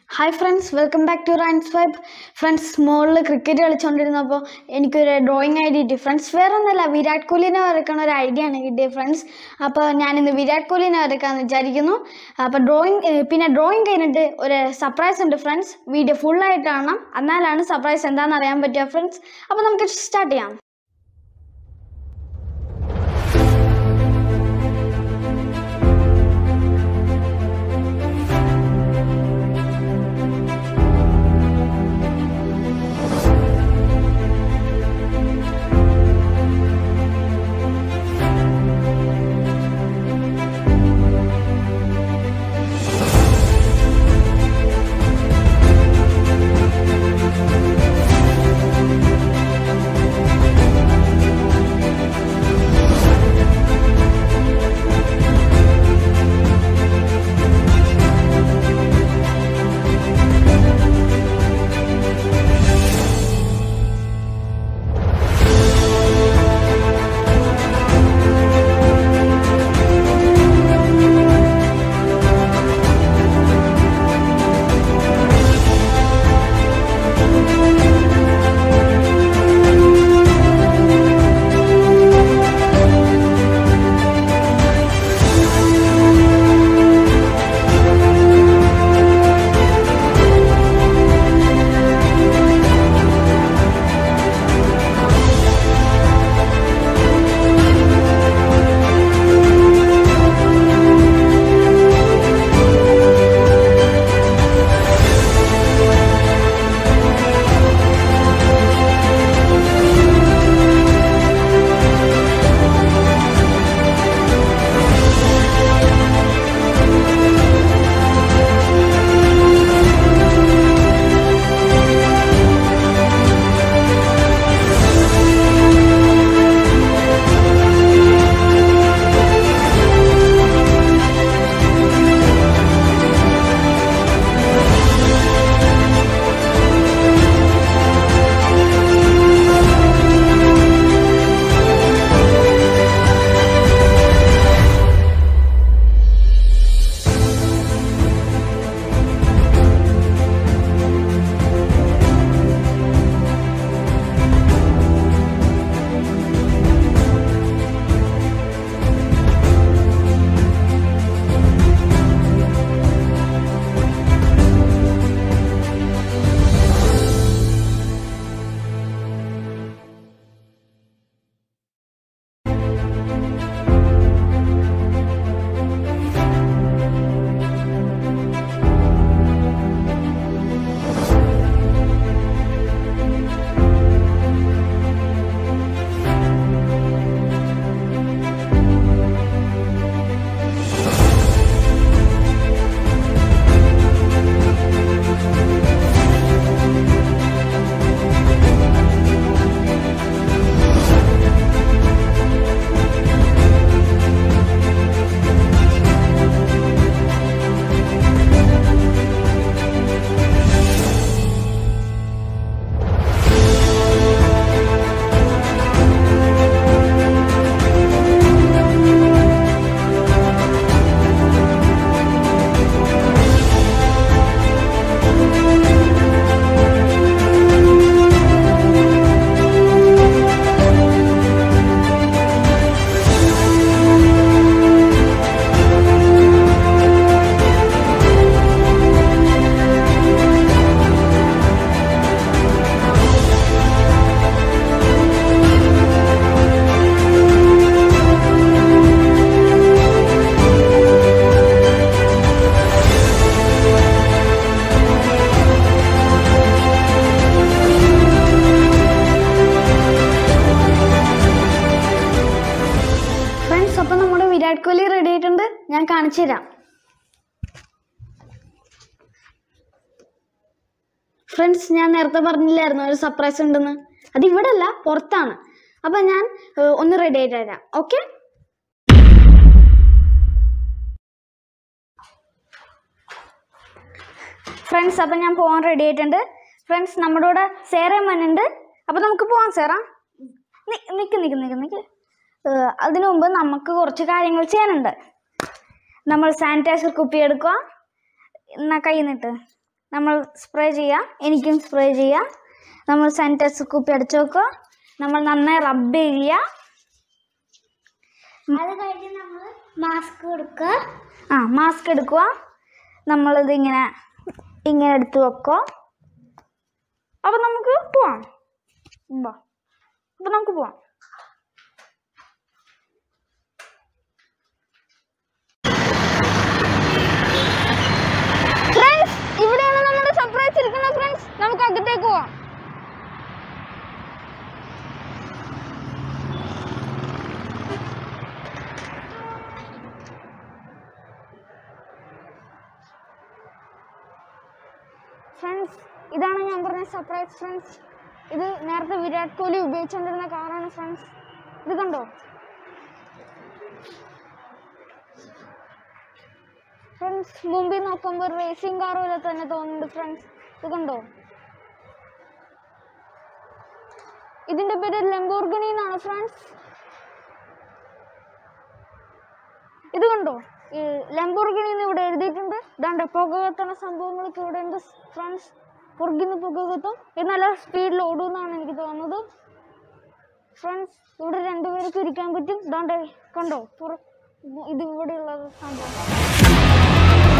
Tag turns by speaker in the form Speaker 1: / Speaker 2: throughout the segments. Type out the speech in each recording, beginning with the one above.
Speaker 1: hi friends welcome back to Rains Vibe friends മോളിൽ cricket കളിച്ചുകൊണ്ടിരുന്നപ്പോൾ എനിക്കൊരു ഡ്രോയിങ് ഐഡിയ കിട്ടി ഫ്രണ്ട്സ് വേറെ ഒന്നുമല്ല വിരാട് കോഹ്ലിനെ വരയ്ക്കണ ഒരു ഐഡിയ ആണ് കിട്ടിയത് ഫ്രണ്ട്സ് അപ്പോൾ ഞാനിന്ന് വിരാട് കോഹ്ലിനെ വരയ്ക്കാമെന്ന് വിചാരിക്കുന്നു അപ്പോൾ ഡ്രോയിങ് പിന്നെ ഡ്രോയിങ് കഴിഞ്ഞിട്ട് ഒരു സർപ്രൈസ് ഉണ്ട് ഫ്രണ്ട്സ് വീഡിയോ ഫുള്ളായിട്ട് കാണണം എന്നാലാണ് സർപ്രൈസ് എന്താണെന്ന് അറിയാൻ പറ്റുക ഫ്രണ്ട്സ് അപ്പോൾ നമുക്ക് സ്റ്റാർട്ട് ചെയ്യാം ഫ്രണ്ട്സ് അപ്പോൾ നമ്മുടെ വിരാട് കോഹ്ലി റെഡി ആയിട്ടുണ്ട് ഞാൻ കാണിച്ചു തരാം ഫ്രണ്ട്സ് ഞാൻ നേരത്തെ പറഞ്ഞില്ലായിരുന്നു ഒരു സർപ്രൈസ് ഉണ്ടെന്ന് അത് ഇവിടെ അല്ല പുറത്താണ് അപ്പം ഞാൻ ഏഹ്, ഒന്ന് റെഡി ആയിട്ട് തരാം ഓക്കെ ഫ്രണ്ട്സ് അപ്പം ഞാൻ പോകാൻ റെഡി ആയിട്ടുണ്ട് ഫ്രണ്ട്സ് നമ്മുടെ കൂടെ സേറമ്മൻ ഉണ്ട് അപ്പം നമുക്ക് പോവാം സേറ നിൽക്ക് നിൽക്ക് നിൽക്ക് നിൽക്ക് ഏഹ്, അതിനു മുമ്പ് നമുക്ക് കുറച്ച് കാര്യങ്ങൾ ചെയ്യാനുണ്ട് നമ്മൾ സാനിറ്റൈസർ കുപ്പി എടുക്കുക എന്നാ കൈ നിട്ട് നമ്മൾ സ്പ്രേ ചെയ്യാം എനിക്കും സ്പ്രേ ചെയ്യാം നമ്മൾ സാനിറ്റൈസർ കുപ്പി അടിച്ചു വെക്കുക നമ്മൾ നന്നായി റബ്ബ് ചെയ്യുക
Speaker 2: അത് കഴിഞ്ഞ് നമ്മൾ മാസ്ക് കൊടുക്കുക
Speaker 1: ആ മാസ്ക് എടുക്കുക നമ്മളിത് ഇങ്ങനെ ഇങ്ങനെ എടുത്ത് വെക്കുക അപ്പം നമുക്ക് പോവാം വാ അപ്പം നമുക്ക് പോവാം ഫ്രണ്ട്സ് ഇവിടെയാണ് നമ്മുടെ സർപ്രൈസ് ഇരിക്കുന്നത് ഫ്രണ്ട്സ് നമുക്ക് അകത്തേക്ക് പോവാം ഫ്രണ്ട്സ് ഇതാണ് ഞാൻ പറഞ്ഞ സർപ്രൈസ് ഫ്രണ്ട്സ് ഇത് നേരത്തെ വിരാട് കോഹ്ലി ഉപയോഗിച്ചുകൊണ്ടിരുന്ന കാറാണ് ഫ്രണ്ട്സ് ഇത് കണ്ടോ ഫ്രണ്ട്സ് മുമ്പിൽ നോക്കുമ്പോൾ റേസിംഗ് കാർ പോലെ തന്നെ തോന്നുന്നുണ്ട് ഫ്രണ്ട്സ് ഇത് കണ്ടോ ഇതിന്റെ പേര് ലംബോർഗണി എന്നാണ് ഫ്രണ്ട്സ് ഇത് കണ്ടോ ഈ ലംബോർഗിണി എന്ന് ഇവിടെ എഴുതിയിട്ടുണ്ട് ഇതാണ്ട് പുക കത്തുന്ന സംഭവങ്ങളൊക്കെ ഇവിടെ ഉണ്ട് ഫ്രണ്ട്സ് പുറകിന്ന് പുക കത്തും ഇത് നല്ല സ്പീഡിൽ ഓടുമെന്നാണ് എനിക്ക് തോന്നുന്നത് ഫ്രണ്ട്സ് ഇവിടെ രണ്ടുപേർക്ക് ഇരിക്കാൻ പറ്റും ഇതാണ്ട് കണ്ടോ പുറ ഇത് ഇവിടെയുള്ള സംഭവം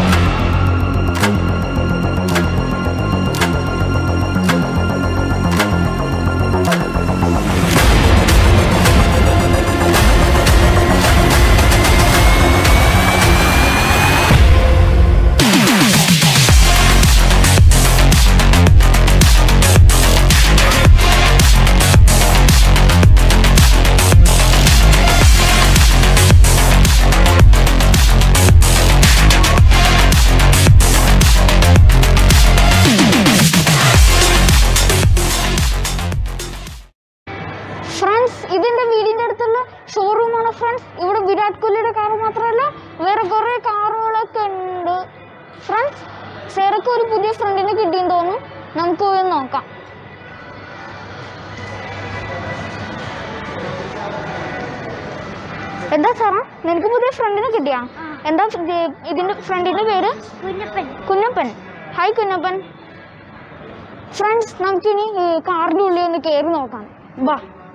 Speaker 1: ഫ്രണ്ട്സ് ഇതിന്റെ വീടിന്റെ അടുത്തുള്ള ഷോറൂമാണ് ഫ്രണ്ട്സ് ഇവിടെ വിരാട് കോഹ്ലിയുടെ കാർ മാത്രമല്ല വേറെ കുറെ കാറുകളൊക്കെ ഉണ്ട് ഫ്രണ്ട്സ് സേറക്ക് ഒരു പുതിയ ഫ്രണ്ടിനെ കിട്ടിയെന്ന് തോന്നുന്നു നമുക്ക് പോയി ഒന്ന് നോക്കാം എന്താ സാറാ നിനക്ക് പുതിയ ഫ്രണ്ടിനെ കിട്ടിയാ എന്താ ഇത് ഇതിന്റെ ഫ്രണ്ടിന്റെ പേര്
Speaker 2: കുഞ്ഞപ്പൻ
Speaker 1: കുഞ്ഞപ്പൻ ഹായ് കുഞ്ഞപ്പൻ ഫ്രണ്ട്സ് നമുക്കിനി ഈ കാറിന്റെ ഉള്ളിൽ ഒന്ന് കയറി നോക്കാം വാ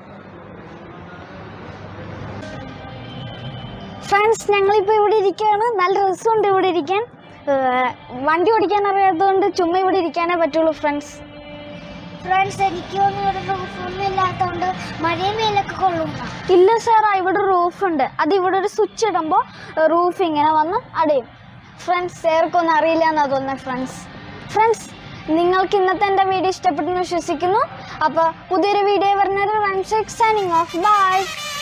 Speaker 1: ഫ്രണ്ട്സ് ഞങ്ങളിപ്പോൾ ഇവിടെ ഇരിക്കുകയാണ് നല്ല രസമുണ്ട് ഇവിടെ ഇരിക്കാൻ ഏർ, വണ്ടി ഓടിക്കാൻ അറിയാത്തതുകൊണ്ട് ചുമ്മാ ഇവിടെ ഇരിക്കാനേ പറ്റുള്ളൂ ഫ്രണ്ട്സ്
Speaker 2: ഫ്രണ്ട്സ് എനിക്ക് തോന്നുന്നു റൂഫൊന്നും ഇല്ലാത്തതുകൊണ്ട് മഴയും മേലൊക്കെ കൊള്ളുന്ന
Speaker 1: ഇല്ല സാറാ ഇവിടെ റൂഫ് ഉണ്ട് അത് ഇവിടെ ഒരു സ്വിച്ച് ഇടുമ്പോൾ റൂഫ് ഇങ്ങനെ വന്ന് അടയും ഫ്രണ്ട്സ് ചേർക്കൊന്നും അറിയില്ല എന്നാ തോന്നുന്നത് ഫ്രണ്ട്സ് ഫ്രണ്ട്സ് നിങ്ങൾക്ക് ഇന്നത്തെ എൻ്റെ വീഡിയോ ഇഷ്ടപ്പെട്ടെന്ന് വിശ്വസിക്കുന്നു അപ്പോൾ പുതിയൊരു വീഡിയോ പറഞ്ഞൊരു റൺ സൈനിങ് ഓഫ് ബൈ